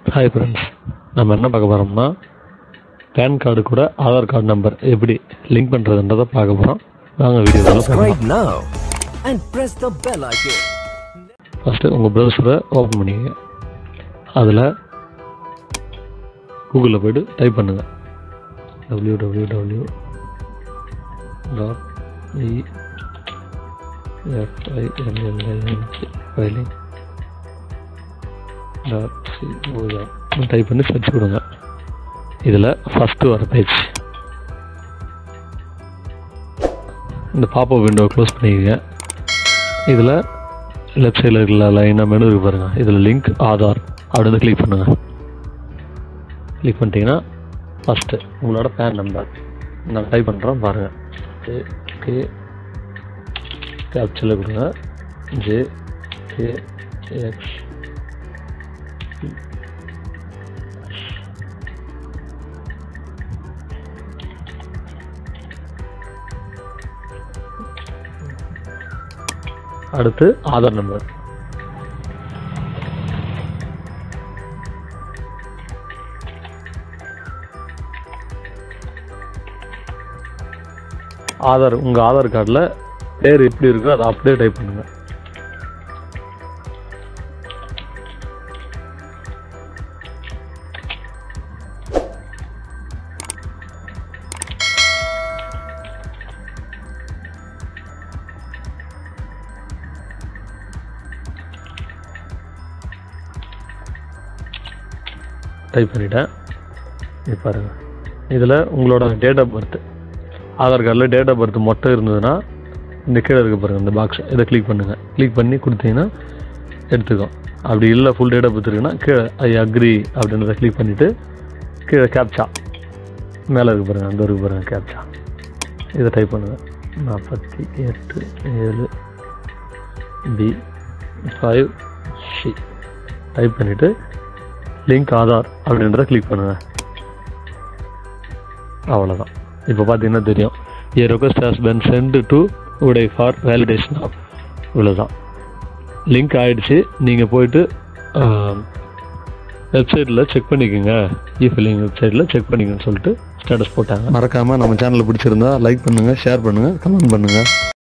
Hi friends நம்ம என்ன பார்க்க போகிறோம்னா பேன் கார்டு கூட ஆதார் கார்டு நம்பர் எப்படி லிங்க் பண்ணுறதுன்றதை பார்க்க போகிறோம் வாங்க வீடியோவில் Subscribe now and press the bell icon. First உங்கள் ப்ரௌசரை ஓப்பன் பண்ணிக்கங்க அதில் கூகுளில் போய்ட்டு டைப் பண்ணுங்கள் W W W dot e எஃப்ஐஎன்எல்ஐஎன்சி ஃபைலிங் டாட் சிஓஎம் டைப் பண்ணி சர்ச் கொடுங்க இதில் ஃபஸ்ட்டு வர பேஜ் இந்த பாப்பப் விண்டோ க்ளோஸ் பண்ணிக்கங்க இதில் லெஃப்ட் சைடில் இருக்கிற லைனாக மெனு இருக்கு பாருங்கள் இதில் லிங்க் ஆதார் அப்படின்னு கிளிக் பண்ணுங்கள் கிளிக் பண்ணிட்டீங்கன்னா ஃபஸ்ட்டு உங்களோட பேன் நம்பர் நான் டைப் பண்ணுறேன் பாருங்கள் ஜே கே கேப்சரில் கொடுங்க ஜே கே எக்ஸ் அடுத்து ஆதார் நம்பர் ஆதார் உங்கள் ஆதார் கார்டில் பேர் எப்படி இருக்கோ அதை அப்படியே டைப் பண்ணுங்க டைப் பண்ணிட்டேன் இது பாருங்கள் இதில் உங்களோட டேட் ஆஃப் பர்த் ஆதார் கார்டில் டேட் ஆஃப் பர்த் மட்டும் இருந்ததுன்னா இந்த கீழே இருக்க பாருங்கள் இந்த பாக்ஸ் இதை கிளிக் பண்ணுங்கள் கிளிக் பண்ணி கொடுத்தீங்கன்னா எடுத்துக்கும் அப்படி இல்லை ஃபுல் டேட் ஆஃப் பர்த் இருக்குன்னா கீழே ஐ அக்ரி அப்படின்றத கிளிக் பண்ணிவிட்டு கீழே கேப்சா மேலே இருக்கு பாருங்கள் அந்த இருக்கு பாருங்கள் கேப்சா இதை டைப் பண்ணுங்கள் நாற்பத்தி எட்டு ஏழு பி ஃபைவ் சி டைப் பண்ணிவிட்டு லிங்க் ஆதார் அப்படின்றத கிளிக் பண்ணுங்கள் அவ்வளோதான் இப்போ பார்த்தீங்கன்னா தெரியும் a request has been sent to உடை ஃபார் வேலிடேஷன் ஆஃப் இவ்வளோதான் லிங்க் ஆயிடுச்சு நீங்கள் போயிட்டு வெப்சைட்டில் செக் பண்ணிக்கோங்க இ ஃபில்லிங் வெப்சைட்டில் செக் பண்ணிக்கோன்னு சொல்லிட்டு ஸ்டேட்டஸ் போட்டாங்க மறக்காமல் நம்ம சேனலை பிடிச்சிருந்தா லைக் பண்ணுங்கள் ஷேர் பண்ணுங்கள் கமெண்ட் பண்ணுங்கள்